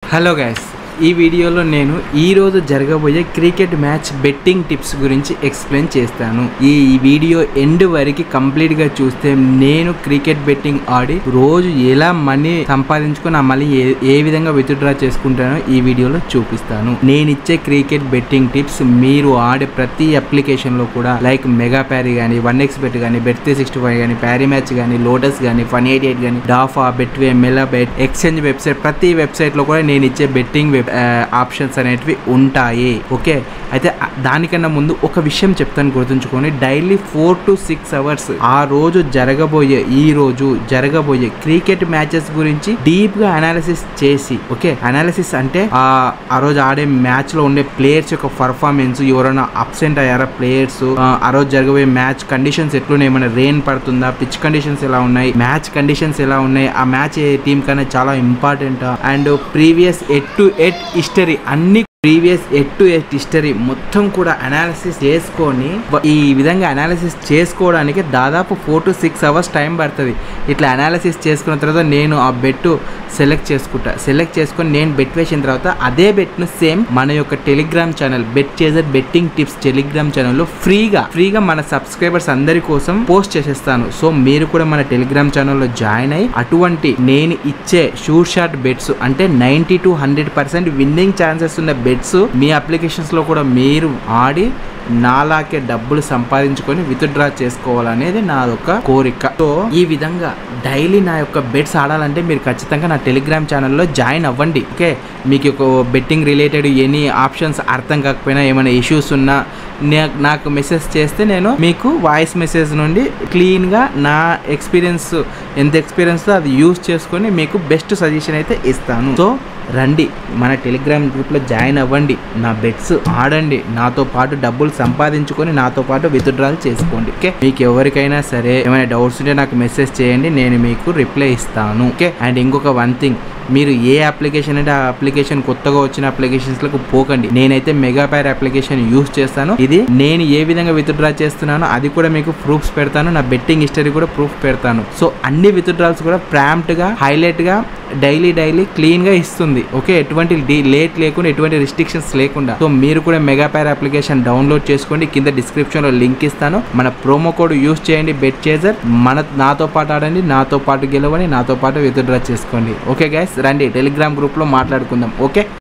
hello guys ఈ వీడియోలో నేను ఈ రోజు జరగబోయే క్రికెట్ మ్యాచ్ బెట్టింగ్ టిప్స్ గురించి ఎక్స్ప్లెయిన్ చేస్తాను ఈ వీడియో ఎండ్ వరకు కంప్లీట్ గా చూస్తే నేను క్రికెట్ బెట్టింగ్ ఆడి రోజు ఎలా మనీ సంపాదించుకొని ఆ మళ్ళీ ఏ ఏ విధంగా విత్డ్రా చేసుకుంటానో ఈ వీడియోలో చూపిస్తాను నేను ఇచ్చే క్రికెట్ బెట్టింగ్ టిప్స్ మీరు ఆడే ప్రతి అప్లికేషన్ లో కూడా లైక్ మెగా ప్యారీ కానీ వన్ ఎక్స్ బెట్ కానీ బెట్ త్రీ సిక్స్టీ ఫైవ్ కానీ ప్యారీ మ్యాచ్ కానీ లోటస్ కానీ ఫన్ ఎయిట్ ఎయిట్ కానీ Dafa Betway Melbet exchange website ప్రతి వెబ్సైట్ లో కూడా నేను ఇచ్చే బెట్టింగ్ వెబ్ ఆప్షన్స్ అనేటివి ఉంటాయి ఓకే అయితే ఆ- దానికన్నా ముందు ఒక విషయం చెప్తాను గుర్తుంచుకొని daily four to six hours ఆ రోజు జరగబోయే ఈ రోజు జరగబోయే క్రికెట్ మ్యాచెస్ గురించి డీప్ గా అనాలిసిస్ చేసి ఓకే అనాలిసిస్ అంటే ఆ ఆ రోజు ఆడే మ్యాచ్ లో ఉండే ప్లేయర్స్ యొక్క పర్ఫార్మెన్స్ ఎవరైనా అబ్సెంట్ అయ్యారా ప్లేయర్స్ ఆ రోజు జరగబోయే మ్యాచ్ కండిషన్స్ ఎట్లున్నాయి ఏమైనా రెయిన్ పడుతుందా పిచ్ కండిషన్స్ ఎలా ఉన్నాయి మ్యాచ్ కండిషన్స్ ఎలా ఉన్నాయి ఆ మ్యాచ్ ఏ టీం కన్నా చాలా important and previous head to head history అన్ని previous head to head history మొత్తం కూడా అనాలిసిస్ చేసుకొని వ- ఈ విధంగా అనాలిసిస్ చేసుకోవడానికి దాదాపు four to six hours time పడుతుంది ఇట్లా అనాలిసిస్ చేసుకున్న తర్వాత నేను ఆ బెట్ సెలెక్ట్ చేసుకుంటా సెలెక్ట్ చేసుకొని నేను బెట్ వేసిన తర్వాత అదే బెట్ను సేమ్ మన యొక్క టెలిగ్రామ్ ఛానల్ బెట్ చేసే బెట్టింగ్ టిప్స్ టెలిగ్రామ్ ఛానల్లో ఫ్రీగా ఫ్రీగా మన సబ్స్క్రైబర్స్ అందరి కోసం పోస్ట్ చేసేస్తాను సో మీరు కూడా మన టెలిగ్రామ్ ఛానల్లో జాయిన్ అయ్యి అటువంటి నేను ఇచ్చే షూర్ షాట్ బెట్స్ అంటే ninety to hundred percent winning chances ఉన్న బెట్స్ మీ అప్లికేషన్స్ లో కూడా మీరు ఆడి నాలాకే డబ్బులు సంపాదించుకొని విత్డ్రా చేసుకోవాలనేది నా యొక్క కోరిక సో ఈ విధంగా డైలీ నా యొక్క బెట్స్ ఆడాలంటే మీరు ఖచ్చితంగా నా టెలిగ్రామ్ ఛానల్లో జాయిన్ అవ్వండి ఓకే మీకు ఒక బెట్టింగ్ రిలేటెడ్ ఎనీ ఆప్షన్స్ అర్థం కాకపోయినా ఏమైనా ఇష్యూస్ ఉన్నా నే- నాకు మెసేజ్ చేస్తే నేను మీకు వాయిస్ మెసేజ్ నుండి క్లీన్గా నా ఎక్స్పీరియన్స్ ఎంత ఎక్స్పీరియన్స్ అది యూస్ చేసుకొని మీకు బెస్ట్ సజెషన్ అయితే ఇస్తాను సో రండి మన టెలిగ్రామ్ గ్రూప్లో జాయిన్ అవ్వండి నా బెట్స్ ఆడండి నాతో పాటు డబ్బులు సంపాదించుకొని నాతో పాటు విత్డ్రాల్ చేసుకోండి ఓకే మీకు ఎవరికైనా సరే ఏమైనా డౌట్స్ ఉంటే నాకు మెసేజ్ చేయండి నేను మీకు రిప్లై ఇస్తాను ఓకే అండ్ ఇంకొక వన్ థింగ్ మీరు ఏ అప్లికేషన్ అంటే ఆ అప్లికేషన్ కొత్తగా వచ్చిన అప్లికేషన్స్ లకు పోకండి నేనైతే మెగా ప్యార్ అప్లికేషన్ యూస్ చేస్తాను ఇది నేను ఏ విధంగా విత్డ్రా చేస్తున్నానో అది కూడా మీకు ప్రూఫ్స్ పెడతాను నా బెట్టింగ్ హిస్టరీ కూడా ప్రూఫ్ పెడతాను సో అన్ని విత్డ్రాల్స్ కూడా ప్రాంప్ట్ గా హైలైట్ గా డైలీ డైలీ క్లీన్ గా ఇస్తుంది ఓకే ఎటువంటి లేట్ లేకుండా ఎటువంటి రిస్ట్రిక్షన్స్ లేకుండా సో మీరు కూడా మెగా ప్యార్ అప్లికేషన్ డౌన్లోడ్ చేసుకోండి కింద డిస్క్రిప్షన్ లో లింక్ ఇస్తాను మన ప్రోమో కోడ్ యూస్ చేయండి బెట్ చేజర్ మన నాతో పాటు ఆడండి నాతో పాటు గెలవని నాతో పాటు విత్డ్రా చేసుకోండి ఓకే గైస్ రండి టెలిగ్రామ్ గ్రూప్ లో మాట్లాడుకుందాం ఓకే